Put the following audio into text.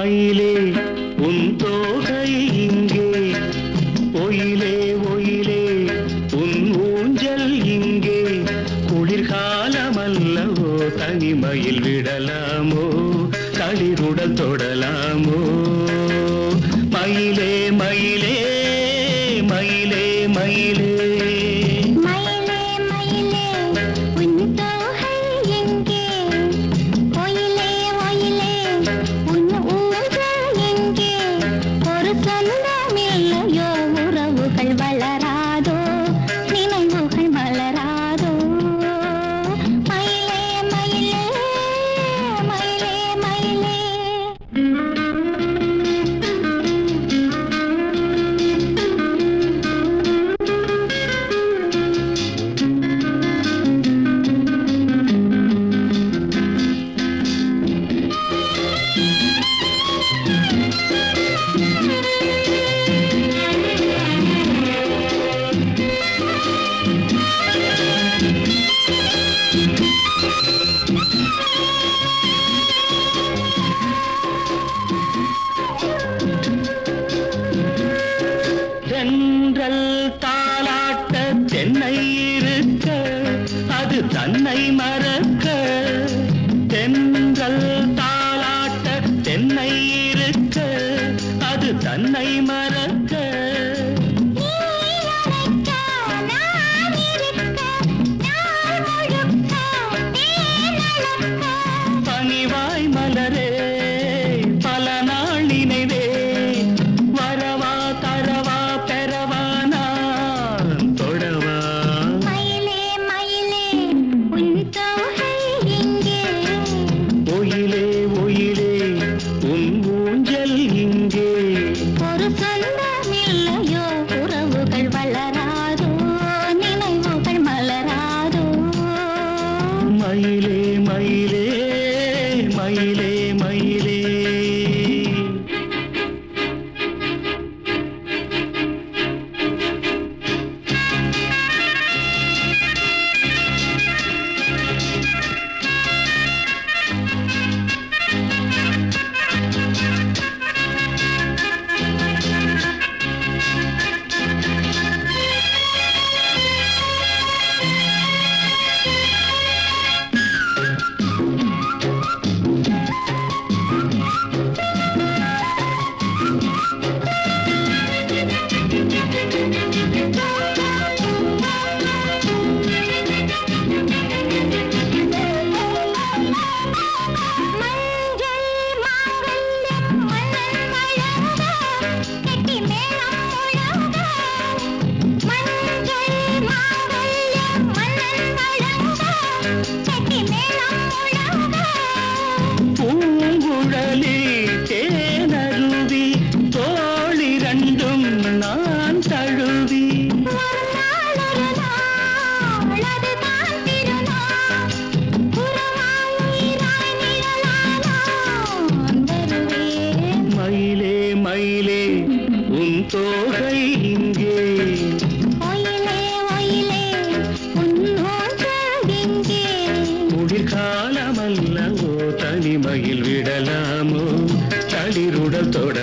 மயிலே உன் தோகை இங்கே ஒயிலே ஒயிலே உன் ஊஞ்சல் இங்கே குளிர்காலமல்லவோ தனிமையில் விடலாமோ களிருடல் தொடலாமோ மயிலே மயிலே மயிலே மயிலே மயிலே மயிலே உன் தோகை எங்கே ஒயிலே ஒயிலே உன் ஊஞ்சல் எங்கே ஒரு சொந்தமில்லையோ உறவுகள் வளராதோ நினைவுகள் மலராதோ மயிலே மயிலே மயிலே மயிலே தென்றல் தாலாட்ட தென்னை இருக்க அது தன்னை மறக்க தென்றல் தாலாட்ட தென்னை இருக்க அது தன்னை மறக்க நீ அழைக்க நான் இருக்க நாள் முழுக்க தேனளக்க பனிவாய் மலரே பல நாள் நினைவே வரவா தரவா பெறவா நான் தொடவா மயிலே மயிலே உன் தோகை எங்கே ஒயிலே ஒயிலே உன் ஊஞ்சல் இங்கே ஒரு சொந்தமில்லையோ உறவுகள் வளராதோ நினைவுகள் மலராதோ மயிலே மயிலே மயிலே மயிலே மஞ்சள் மாங்கல்யம் மன்னன் வழங்க கெட்டி மேளம் முழங்க மஞ்சள் மாங்கல்யம் மன்னன் வழங்க கெட்டி மேளம் முழங்க பூங்குழலி தேனருவி தோளிரண்டும் நான் தழுவி ஒரு நாள் ஒரு நாள் அதுதான் திருநாள் உறவாய் உயிராய் நிழலாய் நான் வருவேன் மயிலே மயிலே உன் தோகை இங்கே ஒயிலே ஒயிலே உன் ஊஞ்சல் எங்கே குளிர்காலமல்லவோ தனிமையில் விடலாமோ தளிருடல் தொட